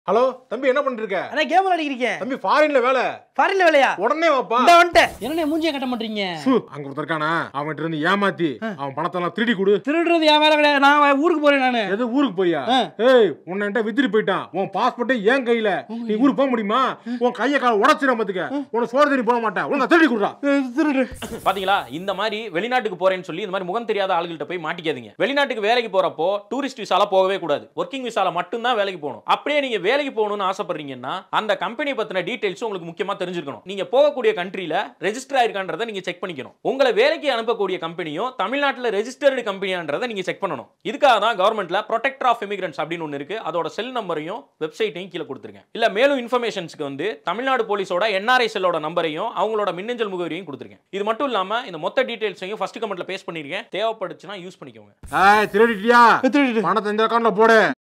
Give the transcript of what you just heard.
Hello தம்பி என்ன பண்ணிட்டு இருக்க அண்ணா கேம் விளையாடிக்கிறீங்க தம்பி ஃபாரின்ல வேலை ஃபாரின்ல வேலையா உடனே வாப்பா இந்த வந்துட்டேன் என்னண்ணே மூஞ்சிய கட்ட மாட்டீங்க சு, அங்க ஒருத்தர் இருக்கானா அவன்கிட்ட இருந்து ஏமாத்தி அவன் பணத்தை எல்லாம் திருடி கொடு திருடுறது என் வேலை கிடையாது நான் ஊருக்கு போறேன் நானு எது ஊருக்கு போயா ஆ. ஏய் உன்னை என்கிட்ட வித்துட்டு போயிட்டான் உன் பாஸ்போர்ட்டே ஏன் கையில நீ ஊருக்கு போக முடியுமா உன் கையை கால உடச்சிடும் பாத்துக்க உனக்கு சோறு தண்ணி போக மாட்டேன் உனக்கு திருடி கொடுறா திருடு பாத்தீங்களா இந்த மாதிரி வெளிநாட்டுக்கு போறேன்னு சொல்லி இந்த மாதிரி முகம் தெரியாத ஆளுகள்ட்ட போய் மாட்டிக்காதீங்க வெளிநாட்டுக்கு வேலைக்கு போறப்போ டூரிஸ்ட் விசால போகவே கூடாது ஒர்க்கிங் விசால மட்டும்தான் வேலைக்கு போகணும் அப்படியே நீங்க வேலைக்கு போகணும்னு ஆசைப்படுறீங்கன்னா அந்த கம்பெனி பத்தின டீடைல்ஸ் உங்களுக்கு முக்கியமா தெரிஞ்சிருக்கணும் நீங்க போகக்கூடிய கண்ட்ரில ரெஜிஸ்டர் ஆயிருக்கான்றதை நீங்க செக் பண்ணிக்கணும் உங்களை வேலைக்கு அனுப்பக்கூடிய கம்பெனியும் தமிழ்நாட்டுல ரெஜிஸ்டர்டு கம்பெனியான்றதை நீங்க செக் பண்ணணும் இதுக்காக தான் கவர்மெண்ட்ல ப்ரொடெக்டர் ஆஃப் இமிகிரன்ஸ் அப்படின்னு ஒன்று இருக்கு அதோட செல் நம்பரையும் வெப்சைட்டையும் கீழே கொடுத்துருக்கேன் இல்ல மேலும் இன்ஃபர்மேஷன்ஸ்க்கு வந்து தமிழ்நாடு போலீஸோட என்ஆர்ஐ செல்லோட நம்பரையும் அவங்களோட மின்னஞ்சல் முகவரியும் கொடுத்துருக்கேன் இது மட்டும் இல்லாம இந்த மொத்த டீடைல்ஸையும் ஃபர்ஸ்ட் கமெண்ட்ல பேஸ்ட் பண்ணிருக்கேன் தேவைப்படுச்சுன்னா யூஸ் பண்ணிக்கோங்க ஏய் திருடிட்டியா திருடு பணத்தை இந்த அக்கௌண்ட்ல போடு